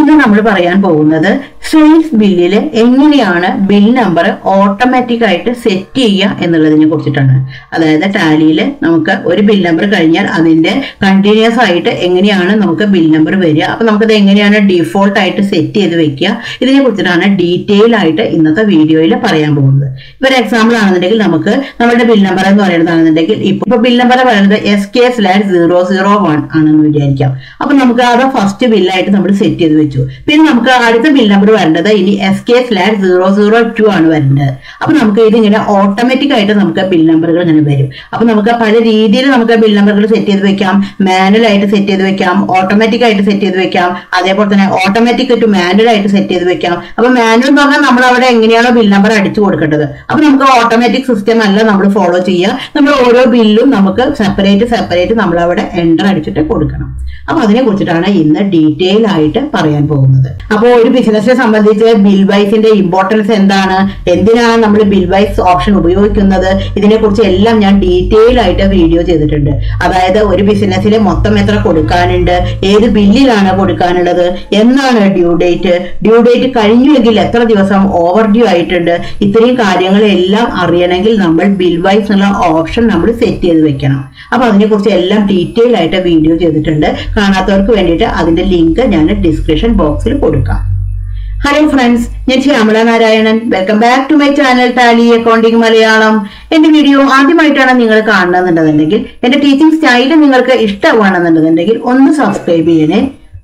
ഇന്ന് നമ്മൾ പറയാൻ പോകുന്നത് സെയിൽസ് ബില്ലിൽ എങ്ങനെയാണ് ബിൽ നമ്പർ ഓട്ടോമാറ്റിക് ആയിട്ട് സെറ്റ് ചെയ്യുക എന്നുള്ളതിനെ കുറിച്ചിട്ടാണ് അതായത് ടാലിയിൽ നമുക്ക് ഒരു ബിൽ നമ്പർ കഴിഞ്ഞാൽ അതിന്റെ കണ്ടിന്യൂസ് ആയിട്ട് എങ്ങനെയാണ് നമുക്ക് ബിൽ നമ്പർ വരിക അപ്പൊ നമുക്കത് എങ്ങനെയാണ് ഡിഫോൾട്ട് ആയിട്ട് സെറ്റ് ചെയ്ത് വെക്കുക ഇതിനെ കുറിച്ചിട്ടാണ് ഡീറ്റെയിൽ ആയിട്ട് ഇന്നത്തെ വീഡിയോയിൽ പറയാൻ പോകുന്നത് ഇപ്പൊ ഒരു എക്സാമ്പിൾ ആണെന്നുണ്ടെങ്കിൽ നമുക്ക് നമ്മുടെ ബിൽ നമ്പർ എന്ന് പറയുന്നതാണെന്നുണ്ടെങ്കിൽ ഇപ്പൊ ബിൽ നമ്പർ പറയുന്നത് S K slash zero zero one ആണെന്ന് വിചാരിക്കാം അപ്പൊ നമുക്ക് അത് ഫസ്റ്റ് ബില്ലായിട്ട് നമ്മൾ സെറ്റ് ചെയ്ത് വെച്ചു പിന്നെ നമുക്ക് അടുത്ത ബിൽ നമ്പർ വരേണ്ടത് ഇനി S K slash zero zero two ആണ് വരേണ്ടത് അപ്പൊ നമുക്ക് ഇതിങ്ങനെ ഓട്ടോമാറ്റിക് ആയിട്ട് നമുക്ക് ബിൽ നമ്പറുകൾ ഇങ്ങനെ വരും അപ്പൊ നമുക്ക് പല രീതിയിൽ നമുക്ക് ബിൽ നമ്പറുകൾ സെറ്റ് ചെയ്ത് വെക്കാം മാനുവൽ ആയിട്ട് സെറ്റ് ചെയ്ത് വെക്കാം ഓട്ടോമാറ്റിക് ആയിട്ട് സെറ്റ് ചെയ്ത് വെക്കാം അതേപോലെ തന്നെ ഓട്ടോമാറ്റിക് ടു മാനുവൽ ആയിട്ട് സെറ്റ് ചെയ്ത് വെക്കാം അപ്പൊ മാനുവൽ എന്ന് പറഞ്ഞാൽ നമ്മൾ അവിടെ എങ്ങനെയാണോ ബിൽ നമ്പർ അടിച്ചു കൊടുക്കേണ്ടത് അപ്പൊ നമുക്ക് ഓട്ടോമാറ്റിക് സിസ്റ്റം അല്ല നമ്മൾ ഫോളോ ചെയ്യുക നമ്മൾ ഓരോ ബില്ലും നമുക്ക് സെപ്പറേറ്റ് സെപ്പറേറ്റ് നമ്മൾ അവിടെ എൻ്റർ അടിച്ചിട്ട് കൊടുക്കണം അപ്പൊ അതിനെ കുറിച്ചിട്ടാണ് ഇന്ന് ഡീറ്റെയിൽ ആയിട്ട് പറയാൻ പോകുന്നത് അപ്പോൾ ഒരു ബിസിനസിനെ സംബന്ധിച്ച് ബിൽ വൈസിന്റെ ഇമ്പോർട്ടൻസ് എന്താണ് എന്തിനാണ് നമ്മൾ ബിൽ വൈസ് ഓപ്ഷൻ ഉപയോഗിക്കുന്നത് ഇതിനെക്കുറിച്ച് എല്ലാം ഞാൻ ഡീറ്റെയിൽ ആയിട്ട് വീഡിയോ ചെയ്തിട്ടുണ്ട് അതായത് ഒരു ബിസിനസ്സിൽ മൊത്തം എത്ര കൊടുക്കാനുണ്ട് ഏത് ബില്ലിലാണ് കൊടുക്കാനുള്ളത് എന്നാണ് ഡ്യൂ ഡേറ്റ് ഡ്യൂ ഡേറ്റ് കഴിഞ്ഞുവെങ്കിൽ എത്ര ദിവസം ഓവർ ഡ്യൂ ആയിട്ടുണ്ട് ഇത്രയും കാര്യങ്ങളെല്ലാം അറിയണമെങ്കിൽ നമ്മൾ ബിൽ വൈസ് എന്നുള്ള ഓപ്ഷൻ നമ്മൾ സെറ്റ് ചെയ്ത് വെക്കണം അപ്പൊ അതിനെക്കുറിച്ച് എല്ലാം ഡീറ്റെയിൽ ആയിട്ട് വീഡിയോ ചെയ്തിട്ടുണ്ട് കാണാത്തവർക്ക് വേണ്ടിയിട്ട് അതിന്റെ ലിങ്ക് ഞാൻ ഡിസ്ക്രിപ്ഷൻ ബോക്സിൽ കൊടുക്കാം ഹലോ ഫ്രണ്ട്സ് ഞാൻ Shyamala Narayanan welcome back to my channel Tally accounting Malayalam എന്റെ വീഡിയോ ആദ്യമായിട്ടാണ് നിങ്ങൾ കാണുന്നതെന്നുണ്ടെങ്കിൽ എന്റെ ടീച്ചിങ് സ്റ്റൈൽ നിങ്ങൾക്ക് ഇഷ്ടമാണെന്നുണ്ടെന്നുണ്ടെങ്കിൽ ഒന്ന് സബ്സ്ക്രൈബ് ചെയ്യണേ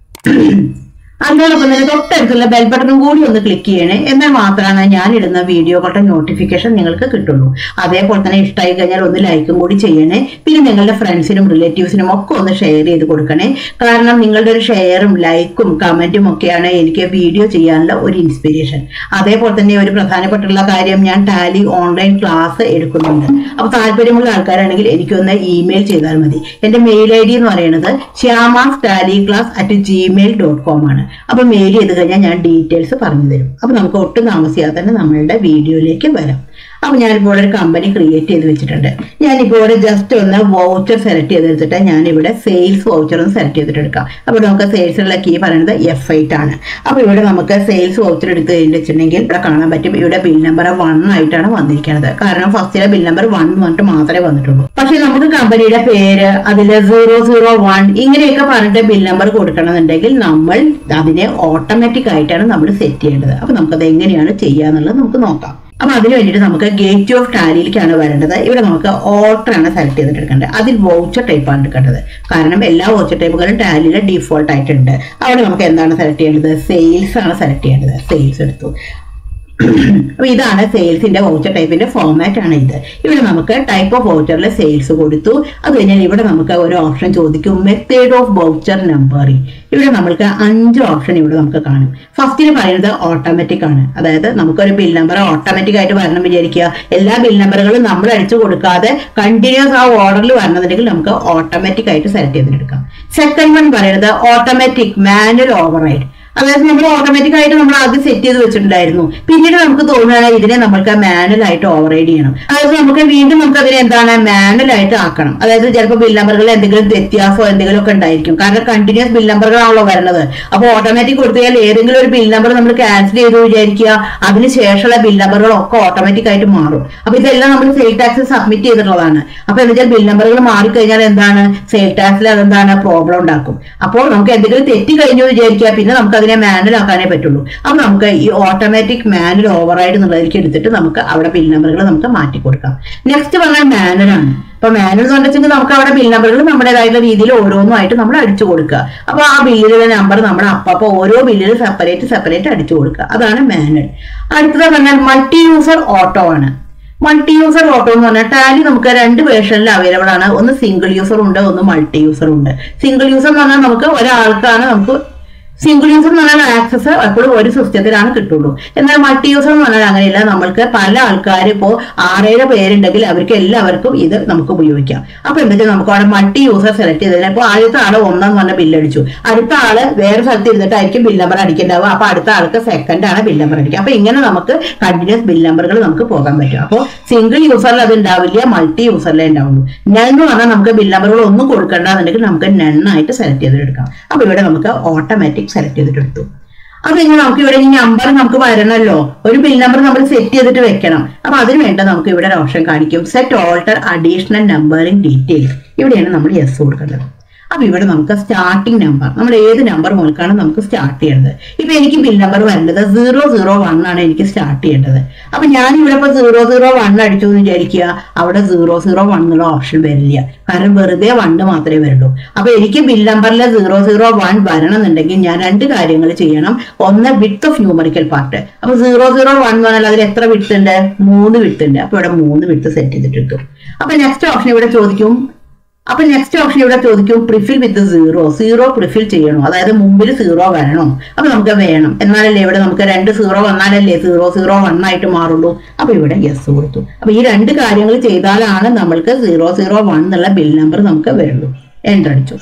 അതോടൊപ്പം തന്നെ തൊട്ടടുത്തുള്ള ബെൽ ബട്ടണും കൂടി ഒന്ന് ക്ലിക്ക് ചെയ്യണേ എന്നാൽ മാത്രമാണ് ഞാൻ ഇടുന്ന വീഡിയോകളുടെ നോട്ടിഫിക്കേഷൻ നിങ്ങൾക്ക് കിട്ടുള്ളൂ അതേപോലെ തന്നെ ഇഷ്ടമായി കഴിഞ്ഞാൽ ഒന്ന് ലൈക്കും കൂടി ചെയ്യണേ പിന്നെ നിങ്ങളുടെ ഫ്രണ്ട്സിനും റിലേറ്റീവ്സിനും ഒക്കെ ഒന്ന് ഷെയർ ചെയ്ത് കൊടുക്കണേ കാരണം നിങ്ങളുടെ ഒരു ഷെയറും ലൈക്കും കമന്റും ഒക്കെയാണ് എനിക്ക് വീഡിയോ ചെയ്യാനുള്ള ഒരു ഇൻസ്പിരേഷൻ അതേപോലെ തന്നെ ഒരു പ്രധാനപ്പെട്ടുള്ള കാര്യം ഞാൻ ടാലി ഓൺലൈൻ ക്ലാസ് എടുക്കുന്നുണ്ട് അപ്പൊ താല്പര്യമുള്ള ആൾക്കാരാണെങ്കിൽ എനിക്കൊന്ന് ഇമെയിൽ ചെയ്താൽ മതി എന്റെ മെയിൽ ഐ ഡി എന്ന് പറയുന്നത് Shyamas Tally class at Gmail dot com ആണ് അപ്പൊ മെയിൽ ചെയ്ത് കഴിഞ്ഞാൽ ഞാൻ ഡീറ്റെയിൽസ് പറഞ്ഞു തരും അപ്പൊ നമുക്ക് ഒട്ടും താമസിയാതെ തന്നെ നമ്മളുടെ വീഡിയോയിലേക്ക് വരാം അപ്പൊ ഞാനിപ്പോൾ ഒരു കമ്പനി ക്രിയേറ്റ് ചെയ്ത് വെച്ചിട്ടുണ്ട് ഞാനിപ്പോൾ ഇവിടെ ജസ്റ്റ് ഒന്ന് വൗച്ചർ സെലക്ട് ചെയ്ത് വെച്ചിട്ട് ഞാനിവിടെ സെയിൽസ് വൗച്ചർ ഒന്ന് സെലക്ട് ചെയ്തിട്ട് എടുക്കാം അപ്പോൾ നമുക്ക് സെയിൽസിലുള്ള കീ പറയുന്നത് എഫ് എയ്റ്റ് ആണ് അപ്പോൾ ഇവിടെ നമുക്ക് സെയിൽസ് വൗച്ചർ എടുത്ത് കഴിഞ്ഞിട്ടുണ്ടെങ്കിൽ ഇവിടെ കാണാൻ പറ്റും ഇവിടെ ബിൽ നമ്പർ വൺ ആയിട്ടാണ് വന്നിരിക്കുന്നത് കാരണം ഫസ്റ്റിലെ ബിൽ നമ്പർ വൺ വന്നിട്ട് മാത്രമേ വന്നിട്ടുള്ളൂ പക്ഷെ നമുക്ക് കമ്പനിയുടെ പേര് അതിൽ സീറോ സീറോ വൺ ഇങ്ങനെയൊക്കെ പറഞ്ഞിട്ട് ബിൽ നമ്പർ കൊടുക്കണമെന്നുണ്ടെങ്കിൽ നമ്മൾ അതിനെ ഓട്ടോമാറ്റിക് ആയിട്ടാണ് നമ്മൾ സെറ്റ് ചെയ്യേണ്ടത് അപ്പൊ നമുക്കത് എങ്ങനെയാണ് ചെയ്യാന്നുള്ളത് നമുക്ക് നോക്കാം അപ്പൊ അതിന് വേണ്ടിയിട്ട് നമുക്ക് ഗേറ്റ് ഓഫ് ടാലിയിലേക്കാണ് വരേണ്ടത് ഇവിടെ നമുക്ക് ഓർഡർ ആണ് സെലക്ട് ചെയ്തിട്ട് എടുക്കേണ്ടത് അതിൽ വൗച്ചർ ടൈപ്പാണ് എടുക്കേണ്ടത് കാരണം എല്ലാ വൗച്ചർ ടൈപ്പുകളും ടാലിയിൽ ഡിഫോൾട്ട് ആയിട്ടുണ്ട് അവിടെ നമുക്ക് എന്താണ് സെലക്ട് ചെയ്യേണ്ടത് സെയിൽസ് ആണ് സെലക്ട് ചെയ്യേണ്ടത് സെയിൽസ് എടുത്തു അപ്പൊ ഇതാണ് സെയിൽസിന്റെ വൗച്ചർ ടൈപ്പിന്റെ ഫോമാറ്റ് ആണ് ഇത് ഇവിടെ നമുക്ക് ടൈപ്പ് ഓഫ് വൗച്ചറിൽ സെയിൽസ് കൊടുത്തു അത് കഴിഞ്ഞാൽ ഇവിടെ നമുക്ക് ഒരു ഓപ്ഷൻ ചോദിക്കും മെത്തേഡ് ഓഫ് വൗച്ചർ നമ്പറിംഗ് ഇവിടെ നമ്മൾക്ക് അഞ്ച് ഓപ്ഷൻ ഇവിടെ നമുക്ക് കാണും ഫസ്റ്റിന് പറയുന്നത് ഓട്ടോമാറ്റിക് ആണ് അതായത് നമുക്കൊരു ബിൽ നമ്പർ ഓട്ടോമാറ്റിക് ആയിട്ട് വരണം വിചാരിക്കുക എല്ലാ ബിൽ നമ്പറുകളും നമ്മൾ അടിച്ചു കൊടുക്കാതെ കണ്ടിന്യൂസ് ആ ഓർഡറിൽ വരണമെന്നുണ്ടെങ്കിൽ നമുക്ക് ഓട്ടോമാറ്റിക് ആയിട്ട് സെലക്ട് ചെയ്തെടുക്കാം സെക്കൻഡ് വൺ പറയുന്നത് ഓട്ടോമാറ്റിക് മാനുവൽ ഓവർറൈഡ് അതായത് നമ്മൾ ഓട്ടോമാറ്റിക് ആയിട്ട് നമ്മൾ ആദ്യം സെറ്റ് ചെയ്ത് വെച്ചിട്ടുണ്ടായിരുന്നു പിന്നീട് നമുക്ക് തോന്നുകയാണ് ഇതിനെ നമ്മൾക്ക് മാനുവൽ ആയിട്ട് ഓവർറൈഡ് ചെയ്യണം അതായത് നമുക്ക് വീണ്ടും നമുക്ക് അതിനെ എന്താണ് മാനുവൽ ആയിട്ട് ആക്കണം അതായത് ചിലപ്പോൾ ബിൽ നമ്പറുകൾ എന്തെങ്കിലും വ്യത്യാസമോ എന്തെങ്കിലും ഒക്കെ ഉണ്ടായിരിക്കും കാരണം കണ്ടിന്യൂസ് ബിൽ നമ്പറുകളാണല്ലോ വരുന്നത് അപ്പോൾ ഓട്ടോമാറ്റിക് കൊടുത്തു കഴിഞ്ഞാൽ ഏതെങ്കിലും ഒരു ബിൽ നമ്പർ നമ്മൾ ക്യാൻസൽ ചെയ്തു വിചാരിക്കുക അതിന് ശേഷമുള്ള ബിൽ നമ്പറുകളൊക്കെ ഓട്ടോമാറ്റിക് ആയിട്ട് മാറും അപ്പൊ ഇതെല്ലാം നമ്മൾ സെയിൽ ടാക്സ് സബ്മിറ്റ് ചെയ്തിട്ടുള്ളതാണ് അപ്പൊ എന്താ വെച്ചാൽ ബിൽ നമ്പറുകൾ മാറിക്കഴിഞ്ഞാൽ എന്താണ് സെയിൽ ടാക്സിൽ അതെന്താണ് പ്രോബ്ലം ഉണ്ടാക്കും അപ്പോൾ നമുക്ക് എന്തെങ്കിലും തെറ്റി കഴിഞ്ഞു വിചാരിക്കുക പിന്നെ നമുക്ക് അതിനെ മാനുവൽ ആക്കാനേ പറ്റുള്ളൂ അപ്പൊ നമുക്ക് ഈ ഓട്ടോമാറ്റിക് മാനുവൽ ഓവർറൈഡ് എന്നുള്ളതിലേക്ക് എടുത്തിട്ട് നമുക്ക് അവിടെ ബിൽ നമ്പറുകൾ നമുക്ക് മാറ്റി കൊടുക്കാം നെക്സ്റ്റ് പറഞ്ഞാൽ മാനുവൽ ആണ് അപ്പൊ മാനുവൽ എന്ന് പറഞ്ഞിട്ടുണ്ടെങ്കിൽ നമുക്ക് അവിടെ ബിൽ നമ്പറുകൾ നമ്മുടേതായിട്ടുള്ള രീതിയിൽ ഓരോന്നുമായിട്ട് നമ്മൾ അടിച്ചു കൊടുക്കുക അപ്പൊ ആ ബില്ലിലെ നമ്പർ നമ്മൾ അപ്പൊ ഓരോ ബില്ലിൽ സെപ്പറേറ്റ് സെപ്പറേറ്റ് അടിച്ചു കൊടുക്കുക അതാണ് മാനുവൽ അടുത്തത് പറഞ്ഞാൽ മൾട്ടി യൂസർ ഓട്ടോ ആണ് മൾട്ടി യൂസർ ഓട്ടോ എന്ന് പറഞ്ഞാൽ ടാലി നമുക്ക് രണ്ട് വേർഷനിൽ അവൈലബിൾ ആണ് ഒന്ന് സിംഗിൾ യൂസർ ഉണ്ട് ഒന്ന് മൾട്ടി യൂസർ ഉണ്ട് സിംഗിൾ യൂസർ എന്ന് പറഞ്ഞാൽ നമുക്ക് ഒരാൾക്കാണ് നമുക്ക് സിംഗിൾ യൂസർ എന്ന് പറഞ്ഞാൽ ആക്സസ് എപ്പോഴും ഒരു സിസ്റ്റത്തിലാണ് കിട്ടുള്ളൂ എന്നാൽ മൾട്ടി യൂസർ എന്ന് പറഞ്ഞാൽ അങ്ങനെയല്ല നമ്മൾക്ക് പല ആൾക്കാർ ഇപ്പോൾ ആറേഴ് പേരുണ്ടെങ്കിൽ അവർക്ക് എല്ലാവർക്കും ഇത് നമുക്ക് ഉപയോഗിക്കാം അപ്പൊ എന്താ വെച്ചാൽ നമുക്ക് അവിടെ മൾട്ടി യൂസർ സെലക്ട് ചെയ്തതിന് ഇപ്പോൾ ആദ്യത്തെ ആള് ഒന്നാം പറഞ്ഞ ബില്ലടിച്ചു അടുത്ത ആള് വേറെ സ്ഥലത്ത് ഇരുന്നിട്ടായിരിക്കും ബിൽ നമ്പർ അടിക്കേണ്ടാവുക അപ്പൊ അടുത്ത ആൾക്ക് സെക്കൻഡ് ആണ് ബിൽ നമ്പർ അടിക്കുക അപ്പൊ ഇങ്ങനെ നമുക്ക് കണ്ടിന്യൂസ് ബിൽ നമ്പറുകൾ നമുക്ക് പോകാൻ പറ്റും അപ്പോൾ സിംഗിൾ യൂസറിൽ അത് ഉണ്ടാവില്ല മൾട്ടി യൂസറിലേ ഉണ്ടാവുള്ളൂ നൺ എന്ന് പറഞ്ഞാൽ നമുക്ക് ബിൽ നമ്പറുകൾ ഒന്നും കൊടുക്കേണ്ടെന്നുണ്ടെങ്കിൽ നമുക്ക് നണ്ണായിട്ട് സെലക്ട് ചെയ്തെടുക്കാം അപ്പൊ ഇവിടെ നമുക്ക് ഓട്ടോമാറ്റിക് സെലക്ട് ചെയ്തിട്ടെടുത്തു അത് കഴിഞ്ഞാൽ നമുക്ക് ഇവിടെ ഈ നമ്പർ നമുക്ക് വരണമല്ലോ ഒരു ബിൽ നമ്പർ നമ്മൾ സെറ്റ് ചെയ്തിട്ട് വെക്കണം അപ്പൊ അതിന് വേണ്ട നമുക്ക് ഇവിടെ ഒരു ഓപ്ഷൻ കാണിക്കും set alter additional numbering details ഇവിടെയാണ് നമ്മൾ യെസ് കൊടുക്കേണ്ടത് അപ്പൊ ഇവിടെ നമുക്ക് സ്റ്റാർട്ടിംഗ് നമ്പർ നമ്മൾ ഏത് നമ്പർ മുതൽക്കാണ് നമുക്ക് സ്റ്റാർട്ട് ചെയ്യേണ്ടത് ഇപ്പൊ എനിക്ക് ബിൽ നമ്പർ വരേണ്ടത് സീറോ സീറോ വൺ ആണ് എനിക്ക് സ്റ്റാർട്ട് ചെയ്യേണ്ടത് അപ്പൊ ഞാൻ ഇവിടെ ഇപ്പൊ സീറോ സീറോ വൺ അടിച്ചു എന്ന് വിചാരിക്കുക അവിടെ സീറോ സീറോ വൺ എന്നുള്ള ഓപ്ഷൻ വരില്ല കാരണം വെറുതെ വണ്ണ് മാത്രമേ വരുള്ളൂ അപ്പൊ എനിക്ക് ബിൽ നമ്പറിൽ സീറോ സീറോ വൺ വരണം എന്നുണ്ടെങ്കിൽ ഞാൻ രണ്ട് കാര്യങ്ങൾ ചെയ്യണം ഒന്ന് വിത്ത് ഓഫ് ന്യൂമറിക്കൽ പാർട്ട് അപ്പൊ സീറോ സീറോ വൺ എന്ന് പറഞ്ഞാൽ അതിൽ എത്ര വിത്ത് ഉണ്ട് മൂന്ന് വിത്ത് ഉണ്ട് അപ്പൊ ഇവിടെ മൂന്ന് വിത്ത് സെറ്റ് ചെയ്തിട്ടു അപ്പൊ നെക്സ്റ്റ് ഓപ്ഷൻ ഇവിടെ ചോദിക്കും അപ്പൊ നെക്സ്റ്റ് ഓപ്ഷൻ ഇവിടെ ചോദിക്കും പ്രിഫിൽ വിത്ത് സീറോ സീറോ പ്രിഫിൽ ചെയ്യണോ അതായത് മുമ്പിൽ സീറോ വരണോ അപ്പൊ നമുക്ക് വേണം എന്നാലല്ലേ ഇവിടെ നമുക്ക് രണ്ട് സീറോ വന്നാലല്ലേ സീറോ സീറോ വൺ ആയിട്ട് മാറുള്ളൂ അപ്പൊ ഇവിടെ യെസ് കൊടുത്തു അപ്പൊ ഈ രണ്ട് കാര്യങ്ങൾ ചെയ്താലാണ് നമ്മൾക്ക് സീറോ സീറോ വൺ എന്നുള്ള ബിൽ നമ്പർ നമുക്ക് വരുള്ളൂ എൻ്റർ അടിച്ചു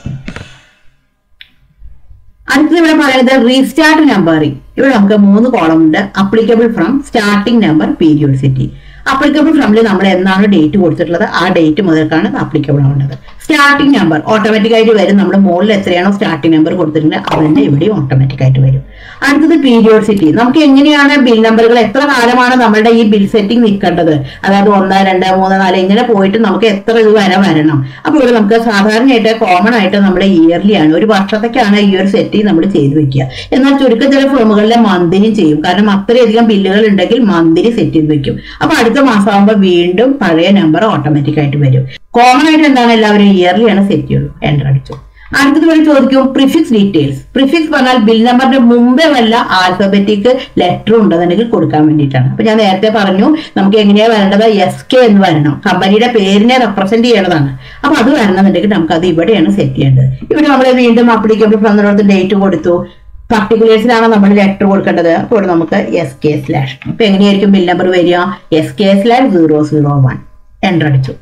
അടുത്തത് ഇവിടെ പറയുന്നത് റീസ്റ്റാർട്ട് നമ്പറിംഗ് ഇവിടെ നമുക്ക് മൂന്ന് കോളം ഉണ്ട് applicable from starting number periodicity അപ്ലിക്കബിൾ ഫ്രമിൽ നമ്മൾ എന്നാണ് ഡേറ്റ് കൊടുത്തിട്ടുള്ളത് ആ ഡേറ്റ് മുതൽക്കാണ് അപ്ലിക്കബിൾ ആവേണ്ടത് സ്റ്റാർട്ടിംഗ് നമ്പർ ഓട്ടോമാറ്റിക് ആയിട്ട് വരും നമ്മൾ മുകളിൽ എത്രയാണോ സ്റ്റാർട്ടിംഗ് നമ്പർ കൊടുത്തിട്ടുണ്ട് അത് തന്നെ ഇവിടെയും ഓട്ടോമാറ്റിക് ആയിട്ട് വരും അടുത്തത് പീരിയോഡിസിറ്റി നമുക്ക് എങ്ങനെയാണ് ബിൽ നമ്പറുകൾ എത്ര കാലമാണ് നമ്മളുടെ ഈ ബിൽ സെറ്റിംഗ് നിൽക്കേണ്ടത് അതായത് ഒന്ന് രണ്ട് മൂന്ന് നാല് ഇങ്ങനെ പോയിട്ട് നമുക്ക് എത്ര ഇത് വരെ വരണം അപ്പൊ ഇവിടെ നമുക്ക് സാധാരണയായിട്ട് കോമൺ ആയിട്ട് നമ്മുടെ ഇയർലി ആണ് ഒരു വർഷത്തേക്കാണ് ഈ ഒരു സെറ്റിംഗ് നമ്മൾ ചെയ്തു വെക്കുക എന്നാൽ ചുരുക്കം ചില ഫേമുകളിലെ മന്തിനും ചെയ്യും കാരണം അത്രയധികം ബില്ലുകൾ ഉണ്ടെങ്കിൽ മന്തിന് സെറ്റ് ചെയ്ത് വെക്കും അപ്പൊ അടുത്ത മാസം ആകുമ്പോൾ വീണ്ടും പഴയ നമ്പർ ഓട്ടോമാറ്റിക് ആയിട്ട് വരും കോമൺ ആയിട്ട് എന്താണ് എല്ലാവരും ഇയർലി ആണ് സെറ്റ് ചെയ്യുള്ളൂ എൻ്റർ അടിച്ചു അടുത്തത് വഴി ചോദിക്കും പ്രിഫിക്സ് ഡീറ്റെയിൽസ് പ്രിഫിക്സ് പറഞ്ഞാൽ ബിൽ നമ്പറിന്റെ മുമ്പേ വല്ല ആൽഫബറ്റിക് ലെറ്റർ ഉണ്ടെന്നുണ്ടെങ്കിൽ കൊടുക്കാൻ വേണ്ടിയിട്ടാണ് അപ്പൊ ഞാൻ നേരത്തെ പറഞ്ഞു നമുക്ക് എങ്ങനെയാ വരേണ്ടത് എസ് കെ എന്ന് വരണം കമ്പനിയുടെ പേരിനെ റെപ്രസെന്റ് ചെയ്യേണ്ടതാണ് അപ്പൊ അത് വരണമെന്നുണ്ടെങ്കിൽ നമുക്ക് അത് ഇവിടെയാണ് സെറ്റ് ചെയ്യേണ്ടത് ഇവിടെ നമ്മൾ വീണ്ടും അപ്ലിക്കബിൾ ഫ്രം ഡേറ്റ് കൊടുത്തു പർട്ടിക്കുലേഴ്സിലാണ് നമ്മൾ ലെറ്റർ കൊടുക്കേണ്ടത് അപ്പോൾ ഇവിടെ നമുക്ക് എസ് കെ സ്ലാഷ് അപ്പൊ എങ്ങനെയായിരിക്കും ബിൽ നമ്പർ വരിക S K slash zero zero one enter അടിച്ചു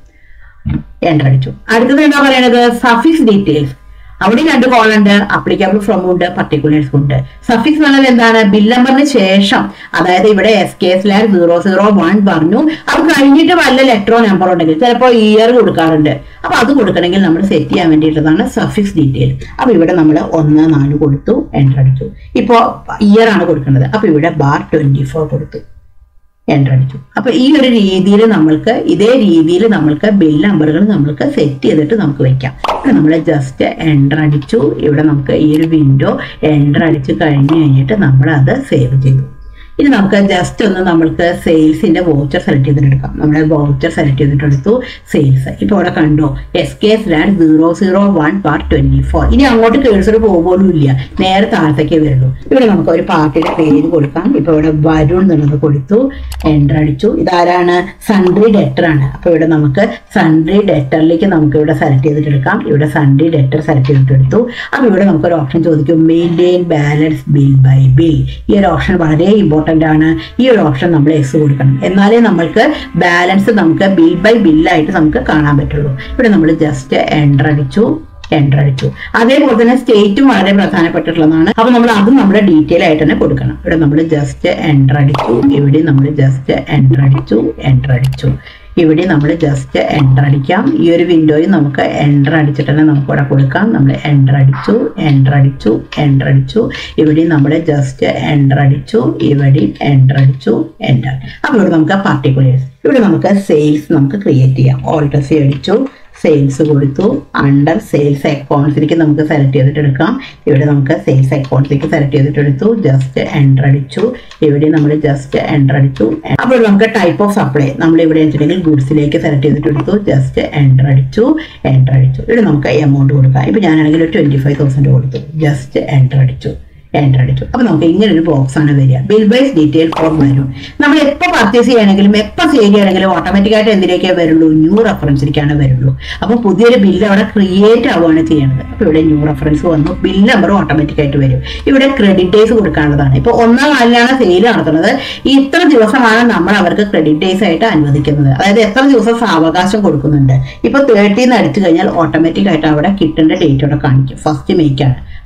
എൻ്റർ അടിച്ചു അടുത്തത് എന്താ പറയുന്നത് സഫിക്സ് ഡീറ്റെയിൽസ് അവിടെ രണ്ട് കോൾ ഉണ്ട് അപ്ലിക്കബിൾ ഫ്രം ഉണ്ട് പർട്ടിക്കുലേഴ്സ് ഉണ്ട് സഫിക്സ് പറഞ്ഞാൽ എന്താണ് ബിൽ നമ്പറിന് ശേഷം അതായത് ഇവിടെ S K slash zero zero one പറഞ്ഞു അത് കഴിഞ്ഞിട്ട് വല്ല ലെറ്ററോ നമ്പറോ ഉണ്ടെങ്കിൽ ചിലപ്പോൾ ഇയർ കൊടുക്കാറുണ്ട് അപ്പൊ അത് കൊടുക്കണമെങ്കിൽ നമ്മൾ സെറ്റ് ചെയ്യാൻ വേണ്ടിയിട്ടുള്ളതാണ് സഫിക്സ് ഡീറ്റെയിൽ അപ്പൊ ഇവിടെ നമ്മൾ ഒന്ന് നാല് കൊടുത്തു എൻ്റർ അടിച്ചു ഇപ്പോൾ ഇയർ ആണ് കൊടുക്കേണ്ടത് അപ്പൊ ഇവിടെ ബാർ ട്വന്റി ഫോർ കൊടുത്തു എൻ്റർ അടിച്ചു അപ്പൊ ഈ ഒരു രീതിയിൽ നമ്മൾക്ക് ഇതേ രീതിയിൽ നമ്മൾക്ക് ബിൽ നമ്പറുകൾ നമ്മൾക്ക് സെറ്റ് ചെയ്തിട്ട് നമുക്ക് വെക്കാം ഇവിടെ നമ്മൾ ജസ്റ്റ് എൻ്റർ അടിച്ചു ഇവിടെ നമുക്ക് ഈ ഒരു വിൻഡോ എൻ്റർ അടിച്ച് കഴിഞ്ഞ് കഴിഞ്ഞിട്ട് നമ്മൾ അത് സേവ് ചെയ്തു ഇനി നമുക്ക് ജസ്റ്റ് ഒന്ന് നമ്മൾക്ക് സെയിൽസിന്റെ വോച്ചർ സെലക്ട് ചെയ്തിട്ട് എടുക്കാം നമ്മുടെ വോച്ചർ സെലക്ട് ചെയ്തിട്ട് എടുത്തു സെയിൽസ് ഇപ്പോൾ ഇവിടെ കണ്ടോ S K slash zero zero one bar twenty four ഇനി അങ്ങോട്ട് കേഴ്സർ പോലും ഇല്ല നേരെ താഴത്തേക്കേ വരുള്ളൂ ഇവിടെ നമുക്ക് ഒരു പാർട്ടിയുടെ പേര് കൊടുക്കാം ഇപ്പോൾ ഇവിടെ വരുൺ എന്നുള്ളത് കൊടുത്തു എൻ്റർ അടിച്ചു ഇതാരാണ് സൺഡ്രി ഡെറ്റർ ആണ് അപ്പോൾ ഇവിടെ നമുക്ക് സൺഡ്രി ഡെറ്ററിലേക്ക് നമുക്ക് ഇവിടെ സെലക്ട് ചെയ്തിട്ട് എടുക്കാം ഇവിടെ സൺഡ്രി ഡെറ്റർ സെലക്ട് ചെയ്തിട്ട് എടുത്തു അപ്പോൾ ഇവിടെ നമുക്ക് ഒരു ഓപ്ഷൻ ചോദിക്കും maintain balance bill by bill ഈ ഒരു ഓപ്ഷൻ വളരെ ഇമ്പോർട്ടൻ്റ് ആണ് ഈ ഒരു ഓപ്ഷൻ നമ്മൾ എസ് കൊടുക്കണം എന്നാലേ നമ്മൾക്ക് ബാലൻസ് നമുക്ക് ബിൽ ബൈ ബില്ലായിട്ട് നമുക്ക് കാണാൻ പറ്റുള്ളൂ ഇവിടെ നമ്മൾ ജസ്റ്റ് എൻ്റർ അടിച്ചു എൻ്റർ അടിച്ചു അതേപോലെ തന്നെ സ്റ്റേറ്റും വളരെ പ്രധാനപ്പെട്ടിട്ടുള്ളതാണ് അപ്പൊ നമ്മൾ അതും നമ്മുടെ ഡീറ്റെയിൽ ആയിട്ട് തന്നെ കൊടുക്കണം ഇവിടെ നമ്മൾ ജസ്റ്റ് എൻ്റർ അടിച്ചു ഇവിടെ നമ്മൾ ജസ്റ്റ് എൻ്റർ അടിച്ചു എൻ്റർ അടിച്ചു ഇവിടെ നമ്മൾ ജസ്റ്റ് എൻ്റർ അടിക്കാം ഈ ഒരു വിൻഡോയിൽ നമുക്ക് എൻ്റർ അടിച്ചിട്ട് തന്നെ നമുക്ക് ഇവിടെ കൊടുക്കാം നമ്മൾ എൻ്റർ അടിച്ചു എൻ്റർ അടിച്ചു എൻ്റർ അടിച്ചു ഇവിടെ നമ്മൾ ജസ്റ്റ് എൻ്റർ അടിച്ചു ഇവിടെയും എൻ്റർ അടിച്ചു എൻ്റർ അപ്പോൾ ഇവിടെ നമുക്ക് പർട്ടിക്കുലേഴ്സ് ഇവിടെ നമുക്ക് സെയിൽസ് നമുക്ക് ക്രിയേറ്റ് ചെയ്യാം ഓൾട്ടസി അടിച്ചു സെയിൽസ് കൊടുത്തു അണ്ടർ സെയിൽസ് അക്കൗണ്ട്സിലേക്ക് നമുക്ക് സെലക്ട് ചെയ്തിട്ട് എടുക്കാം ഇവിടെ നമുക്ക് സെയിൽസ് അക്കൗണ്ട്സിലേക്ക് സെലക്ട് ചെയ്തിട്ട് എടുത്തു ജസ്റ്റ് എൻ്റർ അടിച്ചു ഇവിടെ നമ്മൾ ജസ്റ്റ് എൻ്റർ അടിച്ചു അപ്പോൾ നമുക്ക് ടൈപ്പ് ഓഫ് സപ്ലൈ നമ്മൾ ഇവിടെ വെച്ചിട്ടുണ്ടെങ്കിൽ ഗുഡ്സിലേക്ക് സെലക്ട് ചെയ്തിട്ട് എടുത്തു ജസ്റ്റ് എൻ്റർ അടിച്ചു എൻ്റർ അടിച്ചു ഇവിടെ നമുക്ക് എമൗണ്ട് കൊടുക്കാം ഇപ്പം ഞാനാണെങ്കിൽ ഒരു ട്വൻറ്റി ഫൈവ് തൗസൻഡ് കൊടുത്തു ജസ്റ്റ് എൻ്റർ അടിച്ചു എൻ്റർ അടിച്ചു അപ്പോൾ നമുക്ക് ഇങ്ങനെ ഒരു ബോക്സ് ആണ് വരിക ബിൽ ബൈസ് ഡീറ്റെയിൽ ഫോം വരും നമ്മൾ എപ്പോൾ പർച്ചേസ് ചെയ്യണമെങ്കിലും എപ്പോൾ സെയിൽ ചെയ്യണമെങ്കിലും ഓട്ടോമാറ്റിക് ആയിട്ട് എന്തിലേക്കേ വരുള്ളൂ ന്യൂ റെഫറൻസിലേക്കാണ് വരുള്ളൂ അപ്പോൾ പുതിയൊരു ബില്ല് അവിടെ ക്രിയേറ്റ് ആവുകയാണ് ചെയ്യുന്നത് അപ്പോൾ ഇവിടെ ന്യൂ റെഫറൻസ് വന്നു ബിൽ നമ്പർ ഓട്ടോമാറ്റിക് ആയിട്ട് വരും ഇവിടെ ക്രെഡിറ്റ് ഡേയ്സ് കൊടുക്കാനുള്ളതാണ് ഇപ്പോൾ ഒന്നാം നാലിലാണ് സെയിൽ നടത്തുന്നത് ഈ ഇത്ര ദിവസമാണ് നമ്മൾ അവർക്ക് ക്രെഡിറ്റ് ഡേയ്സ് ആയിട്ട് അനുവദിക്കുന്നത് അതായത് എത്ര ദിവസം സാവകാശം കൊടുക്കുന്നുണ്ട് ഇപ്പോൾ തേർട്ടീന്ന് അടിച്ചു കഴിഞ്ഞാൽ ഓട്ടോമാറ്റിക് ആയിട്ട് അവിടെ കിട്ടേണ്ട ഡേറ്റ് അവിടെ കാണിക്കും ഫസ്റ്റ് മേക്കാണ്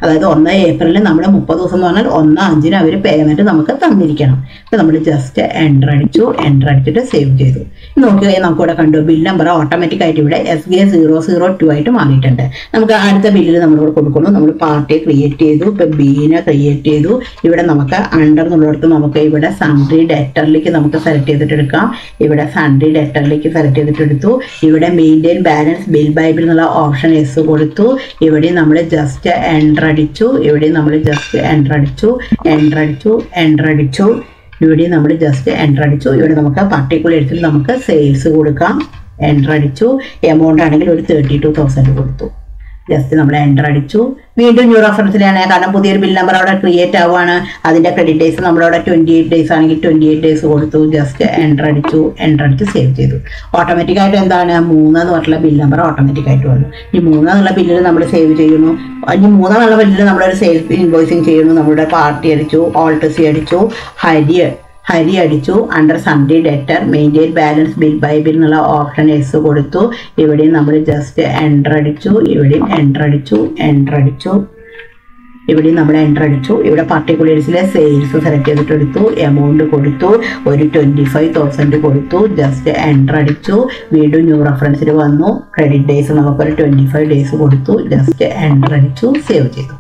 അതായത് ഒന്ന് ഏപ്രിലിൽ നമ്മൾ മുപ്പത് ദിവസം എന്ന് പറഞ്ഞാൽ ഒന്ന് അഞ്ചിന് അവർ പേയ്മെന്റ് നമുക്ക് തന്നിരിക്കണം അപ്പോൾ നമ്മൾ ജസ്റ്റ് എൻ്റർ അടിച്ചു എൻ്റർ അടിച്ചിട്ട് സേവ് ചെയ്തു നോക്കി കഴിഞ്ഞാൽ നമുക്ക് ഇവിടെ കണ്ടു ബിൽ നമ്പർ ഓട്ടോമാറ്റിക് ആയിട്ട് ഇവിടെ S K zero zero two ആയിട്ട് മാറിയിട്ടുണ്ട് നമുക്ക് അടുത്ത ബില്ലിൽ നമ്മൾ ഇവിടെ കൊടുക്കുന്നു നമ്മൾ പാർട്ടി ക്രിയേറ്റ് ചെയ്തു ഇപ്പം ബീനെ ക്രിയേറ്റ് ചെയ്തു ഇവിടെ നമുക്ക് അണ്ടർ എന്നുള്ളിടത്ത് നമുക്ക് ഇവിടെ സൺഡ്രി ഡെറ്ററിലേക്ക് നമുക്ക് സെലക്ട് ചെയ്തിട്ട് എടുക്കാം ഇവിടെ സൺഡ്രി ഡെറ്ററിലേക്ക് സെലക്ട് ചെയ്തിട്ട് എടുത്തു ഇവിടെ മെയിൻറ്റെയിൻ ബാലൻസ് ബിൽ ബൈബിൾ എന്നുള്ള ഓപ്ഷൻ എസ് കൊടുത്തു ഇവിടെ നമ്മൾ ജസ്റ്റ് എൻ്റർ അടിച്ചു ഇവിടെ നമ്മൾ ജസ്റ്റ് എൻ്റർ അടിച്ചു എൻ്റർ അടിച്ചു എൻ്റർ അടിച്ചു ഇവിടെ നമ്മൾ ജസ്റ്റ് എൻ്റർ അടിച്ചു ഇവിടെ നമുക്ക് പർട്ടിക്കുലർ എടുത്തിട്ട് നമുക്ക് സെയിൽസ് കൊടുക്കാം എൻ്റർ അടിച്ചു എമൗണ്ട് ആണെങ്കിൽ ഒരു തേർട്ടി ടു തൗസൻഡ് കൊടുത്തു ജസ്റ്റ് നമ്മൾ എൻ്റർ അടിച്ചു വീണ്ടും ന്യൂ റെഫറൻസിലാണ് കാരണം പുതിയൊരു ബിൽ നമ്പർ അവിടെ ക്രിയേറ്റ് ആവുകയാണ് അതിൻ്റെ ക്രെഡിറ്റ് ഡേയ്സ് നമ്മളവിടെ ട്വൻറ്റി എയ്റ്റ് ഡേയ്സ് ആണെങ്കിൽ ട്വൻറ്റി എയ്റ്റ് ഡേയ്സ് കൊടുത്തു ജസ്റ്റ് എൻ്റർ അടിച്ചു എൻ്റർ അടിച്ച് സേവ് ചെയ്തു ഓട്ടോമാറ്റിക് ആയിട്ട് എന്താണ് മൂന്ന് എന്ന് പറഞ്ഞിട്ടുള്ള ബിൽ നമ്പർ ഓട്ടോമാറ്റിക് ആയിട്ട് വന്നു ഈ മൂന്ന് എന്നുള്ള ബില്ലിൽ നമ്മൾ സേവ് ചെയ്യുന്നു ഇനി മൂന്ന് എന്നുള്ള ബില്ലിൽ നമ്മളൊരു സെയിൽസ് ഇൻവോയ്സിങ് ചെയ്യുന്നു നമ്മുടെ പാർട്ടി അടിച്ചു ഓൾട്ടസി അടിച്ചു ഹരി ഹരി അടിച്ചു under sundry debtor maintain balance bill by bill എന്നുള്ള ഓപ്ഷൻ എസ് കൊടുത്തു ഇവിടെയും നമ്മൾ ജസ്റ്റ് എൻ്റർ അടിച്ചു ഇവിടെയും എൻ്റർ അടിച്ചു എൻ്റർ അടിച്ചു ഇവിടെയും നമ്മൾ എൻ്റർ അടിച്ചു ഇവിടെ പർട്ടിക്കുലേഴ്സിലെ സെയിൽസ് സെലക്ട് ചെയ്തിട്ട് എടുത്തു എമൗണ്ട് കൊടുത്തു ഒരു ട്വൻറ്റി ഫൈവ് തൗസൻഡ് കൊടുത്തു ജസ്റ്റ് എൻ്റർ അടിച്ചു വീണ്ടും ന്യൂ റെഫറൻസിൽ വന്നു ക്രെഡിറ്റ് ഡേയ്സ് നമുക്കൊരു ട്വൻറ്റി ഫൈവ് ഡേയ്സ് കൊടുത്തു ജസ്റ്റ് എൻ്റർ അടിച്ചു സേവ് ചെയ്തു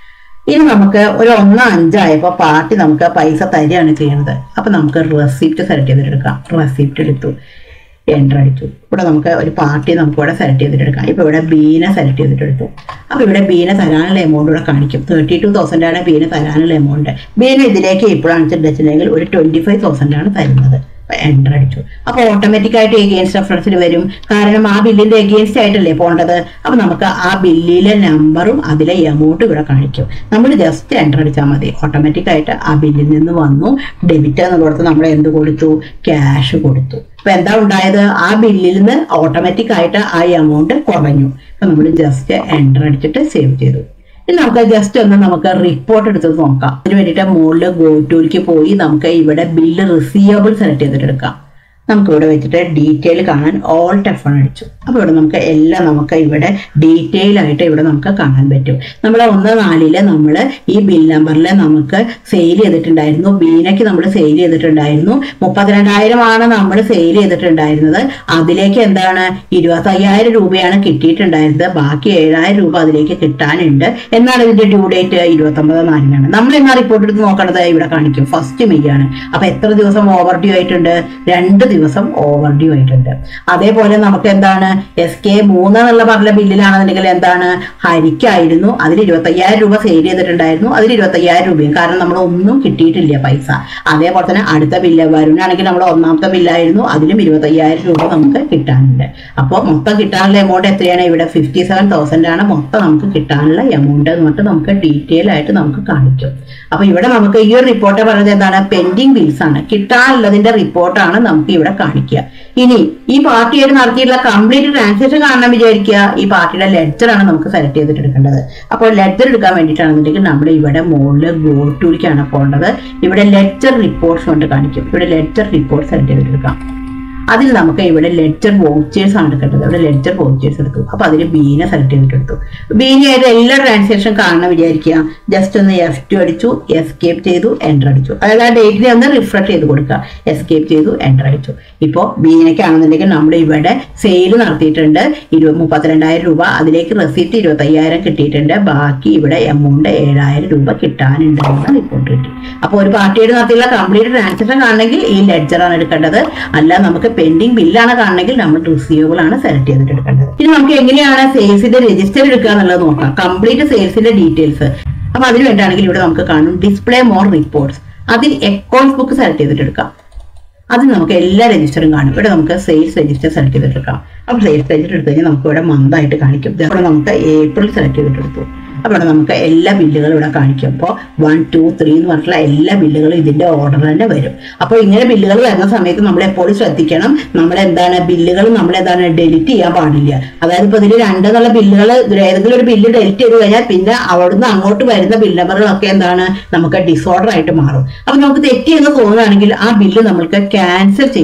ഇനി നമുക്ക് ഒരു ഒന്ന് അഞ്ചായപ്പോൾ പാർട്ടി നമുക്ക് പൈസ തരികയാണ് ചെയ്യുന്നത് അപ്പൊ നമുക്ക് റെസിപ്റ്റ് സെലക്ട് ചെയ്തിട്ട് എടുക്കാം റെസിപ്റ്റ് എടുത്തു എൻ്റർ അടിച്ചു ഇവിടെ നമുക്ക് ഒരു പാർട്ടി നമുക്ക് ഇവിടെ സെലക്ട് ചെയ്തിട്ട് എടുക്കാം ഇപ്പോൾ ഇവിടെ ബീനെ സെലക്ട് ചെയ്തിട്ട് എടുത്തു അപ്പോൾ ഇവിടെ ബീനെ തരാനുള്ള എമൗണ്ട് ഇവിടെ കാണിക്കും തേർട്ടി ടു തൗസൻഡ് ആണ് ബീനെ തരാനുള്ള എമൗണ്ട് ബീനെ ഇതിലേക്ക് ഇപ്പോഴാണ് വെച്ചിട്ടുണ്ടെങ്കിൽ ഒരു ട്വൻറ്റി ഫൈവ് തൗസൻഡ് ആണ് തരുന്നത് എൻ്റർ അടിച്ചു അപ്പോൾ ഓട്ടോമാറ്റിക് ആയിട്ട് എഗെയിൻസ്റ്റ് റെഫറൻസിൽ വരും കാരണം ആ ബില്ലിന്റെ എഗെയിൻസ്റ്റ് ആയിട്ടല്ലേ പോകേണ്ടത് അപ്പോൾ നമുക്ക് ആ ബില്ലിലെ നമ്പറും അതിലെ എമൗണ്ടും ഇവിടെ കാണിക്കും നമ്മൾ ജസ്റ്റ് എൻ്റർ അടിച്ചാൽ മതി ഓട്ടോമാറ്റിക് ആയിട്ട് ആ ബില്ലിൽ നിന്ന് വന്നു ഡെബിറ്റ് എന്നുള്ളിടത്ത് നമ്മൾ എന്ത് കൊടുത്തു ക്യാഷ് കൊടുത്തു അപ്പൊ എന്താ ഉണ്ടായത് ആ ബില്ലിൽ നിന്ന് ഓട്ടോമാറ്റിക് ആയിട്ട് ആ എമൗണ്ട് കുറഞ്ഞു അപ്പൊ നമ്മൾ ജസ്റ്റ് എൻ്റർ അടിച്ചിട്ട് സേവ് ചെയ്തു ഇനി നമുക്ക് ജസ്റ്റ് ഒന്ന് നമുക്ക് റിപ്പോർട്ട് എടുത്ത് നോക്കാം അതിന് വേണ്ടിയിട്ട് മുകളിൽ ഗോ ടൂലേക്ക് പോയി നമുക്ക് ഇവിടെ ബില്ല് റിസീവബിൾ സെലക്ട് ചെയ്തിട്ട് എടുക്കാം നമുക്ക് ഇവിടെ വെച്ചിട്ട് ഡീറ്റെയിൽ കാണാൻ ഓൾ ടെഫൺ അടിച്ചു അപ്പോൾ ഇവിടെ നമുക്ക് എല്ലാം നമുക്ക് ഇവിടെ ഡീറ്റെയിൽ ആയിട്ട് ഇവിടെ നമുക്ക് കാണാൻ പറ്റും നമ്മൾ ഒന്ന് നാലില് നമ്മൾ ഈ ബിൽ നമ്പറിൽ നമുക്ക് സെയിൽ ചെയ്തിട്ടുണ്ടായിരുന്നു ബീനയ്ക്ക് നമ്മൾ സെയിൽ ചെയ്തിട്ടുണ്ടായിരുന്നു മുപ്പത്തിരണ്ടായിരം ആണ് നമ്മൾ സെയിൽ ചെയ്തിട്ടുണ്ടായിരുന്നത് അതിലേക്ക് എന്താണ് ഇരുപത്തയ്യായിരം രൂപയാണ് കിട്ടിയിട്ടുണ്ടായിരുന്നത് ബാക്കി ഏഴായിരം രൂപ അതിലേക്ക് കിട്ടാനുണ്ട് എന്നാണ് ഇതിന്റെ ഡ്യൂ ഡേറ്റ് ഇരുപത്തൊമ്പത് നാലിനാണ് നമ്മൾ എന്നാ റിപ്പോർട്ട് എടുത്ത് നോക്കണത് ഇവിടെ കാണിക്കും ഫസ്റ്റ് മെയ് ആണ് അപ്പൊ എത്ര ദിവസം ഓവർ ഡ്യൂ ആയിട്ടുണ്ട് രണ്ട് ദിവസം ഓവർ ഡ്യൂ ആയിട്ടുണ്ട് അതേപോലെ നമുക്ക് എന്താണ് എസ് കെ മൂന്ന് എന്നുള്ള പറഞ്ഞ ബില്ലിലാണെന്നുണ്ടെങ്കിൽ എന്താണ് ഹരിക്കായിരുന്നു അതിൽ ഇരുപത്തയ്യായിരം രൂപ സെയിൽ ചെയ്തിട്ടുണ്ടായിരുന്നു അതിൽ ഇരുപത്തയ്യായിരം രൂപയും കാരണം നമ്മൾ ഒന്നും കിട്ടിയിട്ടില്ല പൈസ അതേപോലെ തന്നെ അടുത്ത ബില്ല് വരുണാണെങ്കിൽ നമ്മൾ ഒന്നാമത്തെ ബില്ലായിരുന്നു അതിലും ഇരുപത്തയ്യായിരം രൂപ നമുക്ക് കിട്ടാനുണ്ട് അപ്പോൾ മൊത്തം കിട്ടാനുള്ള എമൗണ്ട് എത്രയാണ് ഇവിടെ ഫിഫ്റ്റി സെവൻ തൗസൻഡ് ആണ് മൊത്തം നമുക്ക് കിട്ടാനുള്ള എമൗണ്ട് എന്ന് പറഞ്ഞിട്ട് നമുക്ക് ഡീറ്റെയിൽ ആയിട്ട് നമുക്ക് കാണിക്കും അപ്പൊ ഇവിടെ നമുക്ക് ഈ ഒരു റിപ്പോർട്ട് പറയുന്നത് എന്താണ് പെൻഡിങ് ബിൽസ് ആണ് കിട്ടാനുള്ളതിന്റെ റിപ്പോർട്ടാണ് നമുക്ക് ഇവിടെ കാണിക്കുക ഇനി ഈ പാർട്ടിയായിട്ട് നടത്തിയിട്ടുള്ള കംപ്ലീറ്റ് ട്രാൻസാക്ഷൻ കാണാൻ വിചാരിക്കുക ഈ പാർട്ടിയുടെ ലെഡ്ജർ ആണ് നമുക്ക് സെലക്ട് ചെയ്തിട്ട് എടുക്കേണ്ടത് അപ്പോൾ ലെഡ്ജർ എടുക്കാൻ വേണ്ടിയിട്ടാണെന്നുണ്ടെങ്കിൽ നമ്മൾ ഇവിടെ മുകളിൽ ഗോ ടൂലിക്കാണ് പോകേണ്ടത് ഇവിടെ ലെഡ്ജർ റിപ്പോർട്ട്സ് കൊണ്ട് കാണിക്കും ഇവിടെ ലെഡ്ജർ റിപ്പോർട്ട് സെലക്ട് ചെയ്തിട്ട് എടുക്കാം അതിൽ നമുക്ക് ഇവിടെ ലെഡ്ജർ വോച്ചേഴ്സ് ആണ് എടുക്കേണ്ടത് ഇവിടെ ലെഡ്ജർ വോച്ചേഴ്സ് എടുത്തു അപ്പൊ അതിൽ ബീനെ സെലക്ട് ചെയ്തിട്ട് എടുത്തു ബീനിയായിട്ട് എല്ലാ ട്രാൻസാക്ഷൻ കാണണം വിചാരിക്കുക ജസ്റ്റ് ഒന്ന് എഫ് ടു അടിച്ചു എസ്കേപ്പ് ചെയ്തു എൻ്റർ അടിച്ചു അതായത് ആ ഡേറ്റിനെ ഒന്ന് റിഫ്രഷ് ചെയ്ത് കൊടുക്കുക എസ്കേപ്പ് ചെയ്തു എൻ്റർ അടിച്ചു ഇപ്പോൾ ബീനയ്ക്കാണെന്നുണ്ടെങ്കിൽ നമ്മൾ ഇവിടെ സെയിൽ നടത്തിയിട്ടുണ്ട് ഇരുപത് മുപ്പത്തിരണ്ടായിരം രൂപ അതിലേക്ക് റെസിപ്റ്റ് ഇരുപത്തയ്യായിരം കിട്ടിയിട്ടുണ്ട് ബാക്കി ഇവിടെ എമൗണ്ട് ഏഴായിരം രൂപ കിട്ടാനുണ്ട് എന്ന് റിപ്പോർട്ട് കിട്ടി അപ്പോൾ ഒരു പാർട്ടിയുടെ നടത്തിയുള്ള കംപ്ലീറ്റ് ട്രാൻസാക്ഷൻ കാണണമെങ്കിൽ ഈ ലെഡ്ജറാണ് എടുക്കേണ്ടത് അല്ല നമുക്ക് പെൻഡിങ് ബില്ലാണ് കാണണമെങ്കിൽ നമ്മൾ റിസീവബിൾ ആണ് സെലക്ട് ചെയ്തിട്ട് എടുക്കേണ്ടത് ഇനി നമുക്ക് എങ്ങനെയാണ് സെയിൽസിന്റെ രജിസ്റ്റർ എടുക്കുക എന്നുള്ളത് നോക്കാം കംപ്ലീറ്റ് സെയിൽസിന്റെ ഡീറ്റെയിൽസ് അപ്പൊ അതിന് വേണ്ടിയാണെങ്കിൽ ഇവിടെ നമുക്ക് കാണും ഡിസ്പ്ലേ മോർ റിപ്പോർട്ട്സ് അതിൽ അക്കൗണ്ട്സ് ബുക്ക് സെലക്ട് ചെയ്തിട്ട് എടുക്കാം അതിൽ നമുക്ക് എല്ലാ രജിസ്റ്ററും കാണും ഇവിടെ നമുക്ക് സെയിൽസ് രജിസ്റ്റർ സെലക്ട് ചെയ്തിട്ട് എടുക്കാം അപ്പോൾ സെയിൽസ് രജിസ്റ്റർ എടുത്തു കഴിഞ്ഞാൽ നമുക്ക് ഇവിടെ മന്തായിട്ട് കാണിക്കും ഇവിടെ നമുക്ക് ഏപ്രിൽ സെലക്ട് ചെയ്തിട്ട് എടുത്തു അപ്പോൾ ഇവിടെ നമുക്ക് എല്ലാ ബില്ലുകളും ഇവിടെ കാണിക്കും അപ്പോൾ വൺ ടു ത്രീ എന്ന് പറഞ്ഞിട്ടുള്ള എല്ലാ ബില്ലുകളും ഇതിന്റെ ഓർഡർ തന്നെ വരും അപ്പോൾ ഇങ്ങനെ ബില്ലുകൾ വരുന്ന സമയത്ത് നമ്മൾ എപ്പോഴും ശ്രദ്ധിക്കണം നമ്മൾ എന്താണ് ബില്ലുകൾ നമ്മൾ എന്താണ് ഡെലിറ്റ് ചെയ്യാൻ പാടില്ല അതായത് ഇപ്പോൾ ഇതിൽ രണ്ട് എന്നുള്ള ബില്ലുകൾ ഏതെങ്കിലും ഒരു ബില്ല് ഡെലിറ്റ് ചെയ്ത് കഴിഞ്ഞാൽ പിന്നെ അവിടുന്ന് അങ്ങോട്ട് വരുന്ന ബിൽ നമ്പറുകളൊക്കെ എന്താണ് നമുക്ക് ഡിസോർഡർ ആയിട്ട് മാറും അപ്പോൾ നമുക്ക് തെറ്റി എന്ന് തോന്നുകയാണെങ്കിൽ ആ ബില്ല് നമ്മൾക്ക് ക്യാൻസൽ ചെയ്യാം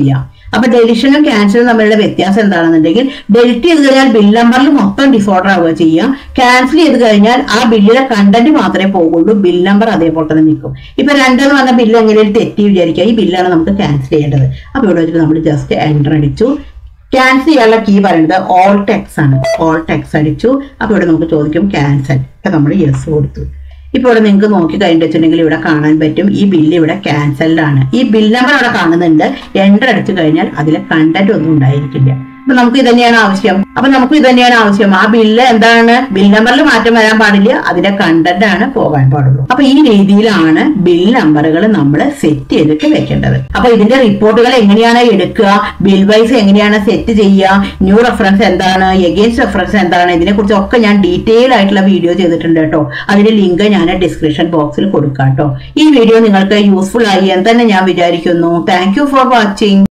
അപ്പൊ ഡെലിഷനും ക്യാൻസലും തമ്മിലുള്ള വ്യത്യാസം എന്താണെന്നുണ്ടെങ്കിൽ ഡെലിറ്റ് ചെയ്ത് കഴിഞ്ഞാൽ ബിൽ നമ്പറിൽ മൊത്തം ഡിസോർഡർ ആവുക ചെയ്യാം ക്യാൻസൽ ചെയ്ത് കഴിഞ്ഞാൽ ആ ബില്ലിലെ കണ്ടന്റ് മാത്രമേ പോകുള്ളൂ ബിൽ നമ്പർ അതേപോലെ തന്നെ നിൽക്കും ഇപ്പൊ രണ്ടെന്ന് പറഞ്ഞ ബില്ല് എങ്ങനെയും തെറ്റി വിചാരിക്കുക ഈ ബില്ലാണ് നമുക്ക് ക്യാൻസൽ ചെയ്യേണ്ടത് അപ്പൊ ഇവിടെ വെച്ചിട്ട് നമ്മൾ ജസ്റ്റ് എൻ്റർ അടിച്ചു ക്യാൻസൽ ചെയ്യാനുള്ള കീ പറയുന്നത് ഓൾ ടെക്സ് ആണ് ഓൾ ടെക്സ് അടിച്ചു അപ്പൊ ഇവിടെ നമുക്ക് ചോദിക്കും ക്യാൻസൽ അപ്പൊ നമ്മൾ യെസ് കൊടുത്തു ഇപ്പൊ ഇവിടെ നിങ്ങൾക്ക് നോക്കി കഴിഞ്ഞിട്ട് വെച്ചിട്ടുണ്ടെങ്കിൽ ഇവിടെ കാണാൻ പറ്റും ഈ ബില്ല് ഇവിടെ ക്യാൻസൽഡ് ആണ് ഈ ബിൽ നമ്പർ അവിടെ കാണുന്നുണ്ട് എൻ്റർ അടിച്ചു കഴിഞ്ഞാൽ അതിൽ കണ്ടന്റ് ഒന്നും ഉണ്ടായിരിക്കില്ല അപ്പൊ നമുക്ക് ഇത് തന്നെയാണ് ആവശ്യം അപ്പൊ നമുക്ക് ഇത് തന്നെയാണ് ആവശ്യം ആ ബില്ല് എന്താണ് ബിൽ നമ്പറിൽ മാറ്റം വരാൻ പാടില്ല അതിന്റെ കണ്ടന്റ് ആണ് പോകാൻ പാടുള്ളൂ അപ്പൊ ഈ രീതിയിലാണ് ബിൽ നമ്പറുകൾ നമ്മൾ സെറ്റ് ചെയ്തിട്ട് വെക്കേണ്ടത് അപ്പൊ ഇതിന്റെ റിപ്പോർട്ടുകൾ എങ്ങനെയാണ് എടുക്കുക ബിൽ വൈസ് എങ്ങനെയാണ് സെറ്റ് ചെയ്യുക ന്യൂ റെഫറൻസ് എന്താണ് എഗെയിൻസ്റ്റ് റെഫറൻസ് എന്താണ് ഇതിനെ കുറിച്ച് ഒക്കെ ഞാൻ ഡീറ്റെയിൽ ആയിട്ടുള്ള വീഡിയോ ചെയ്തിട്ടുണ്ട് കേട്ടോ അതിന്റെ ലിങ്ക് ഞാൻ ഡിസ്ക്രിപ്ഷൻ ബോക്സിൽ കൊടുക്കാം കേട്ടോ ഈ വീഡിയോ നിങ്ങൾക്ക് യൂസ്ഫുൾ ആയി എന്ന് തന്നെ ഞാൻ വിചാരിക്കുന്നു താങ്ക് യു ഫോർ വാച്ചിങ്